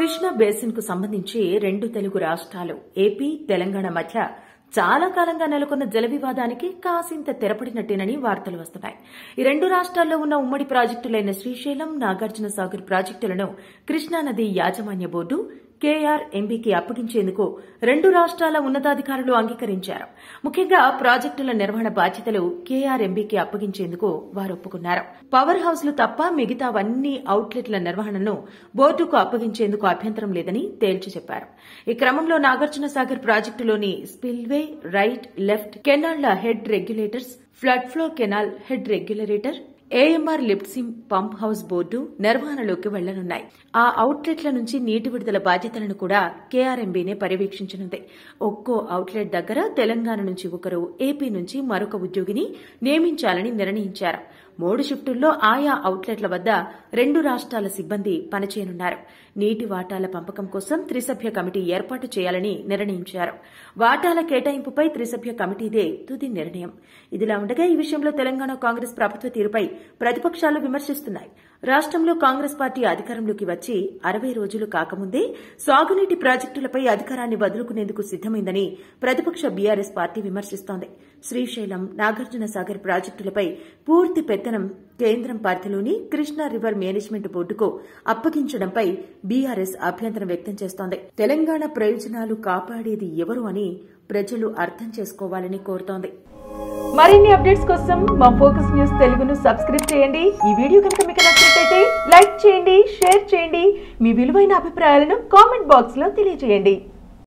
Krishna basin కు సంబంధించి రెండు తెలుగు రాష్ట్రాలు ఏపీ తెలంగాణ మధ్య చాలా కాలంగా నెలకొన్న జల వివాదానికి కాసింత తెరపడినట్టేనని వార్తలు వస్తున్నాయి ఈ రెండు రాష్ట్రాల్లో ఉన్న ఉమ్మడి ప్రాజెక్టులైన శ్రీశైలం నాగార్జున సాగర్ ప్రాజెక్టులను కృష్ణానది యాజమాన్య బోర్డు కేఆర్ ఎంబీకి అప్పగించేందుకు రెండు రాష్ట్రాల ఉన్నతాధికారులు అంగీకరించారు ముఖ్యంగా ప్రాజెక్టుల నిర్వహణ బాధ్యతలు కేఆర్ ఎంబీకి అప్పగించేందుకు వారు ఒప్పుకున్నారు పవర్ హౌస్లు తప్ప మిగతావన్నీ అవుట్లెట్ల నిర్వహణను బోర్డుకు అప్పగించేందుకు అభ్యంతరం లేదని తేల్చి చెప్పారు ఈ క్రమంలో నాగార్జున సాగర్ ప్రాజెక్టులోని స్పిల్వే రైట్ లెఫ్ట్ కెనాళ్ల head regulators flood flow canal head regulator AMR lift scheme pump house board నిర్వహణలోకి వెళ్లనున్నాయి ఆ అవుట్లెట్ల నుంచి నీటి విడుదల బాధ్యతలను కూడా కేఆర్ఎంబీనే పర్యవేక్షించనుంది ఒక్కో అవుట్లెట్ దగ్గర తెలంగాణ నుంచి ఒకరు ఏపీ నుంచి మరొక ఉద్యోగిని నియమించాలని నిర్ణయించారు మూడు షిఫ్టుల్లో ఆయా అవుట్లెట్ల వద్ద రెండు రాష్ట్రాల సిబ్బంది పనిచేయనున్నారు నీటి వాటాల పంపకం కోసం త్రిసభ్య కమిటీ ఏర్పాటు చేయాలని నిర్ణయించారు వాటాల కేటాయింపుపై త్రిసభ్య కమిటీదే తుది నిర్ణయం ఇదిలా ఉండగా ఈ విషయంలో తెలంగాణ కాంగ్రెస్ ప్రభుత్వ తీరుపై ప్రతిపక్షాలు విమర్శిస్తున్నాయి రాష్ట్రంలో కాంగ్రెస్ పార్టీ అధికారంలోకి వచ్చి అరవై రోజులు కాకముందే సాగునీటి ప్రాజెక్టులపై అధికారాన్ని వదులుకునేందుకు సిద్దమైందని ప్రతిపక్ష బీఆర్ఎస్ పార్టీ విమర్శిస్తోంది శ్రీశైలం నాగార్జున సాగర్ ప్రాజెక్టులపై పూర్తి పెత్తనం కేంద్రం పరిధిలోని కృష్ణా రివర్ మేనేజ్మెంట్ బోర్డుకు అప్పగించడంపై బీఆర్ఎస్ అభ్యంతరం వ్యక్తం చేస్తోంది తెలంగాణ ప్రయోజనాలు కాపాడేది ఎవరు అని ప్రజలు అర్థం చేసుకోవాలని కోరుతోంది మరిన్ని అప్డేట్స్ కోసం మా ఫోకస్ న్యూస్ తెలుగును సబ్స్క్రైబ్ చేయండి ఈ వీడియో కనుక మీకు నచ్చినట్లయితే లైక్ చేయండి షేర్ చేయండి మీ విలువైన అభిప్రాయాలను కామెంట్ బాక్స్ లో తెలియజేయండి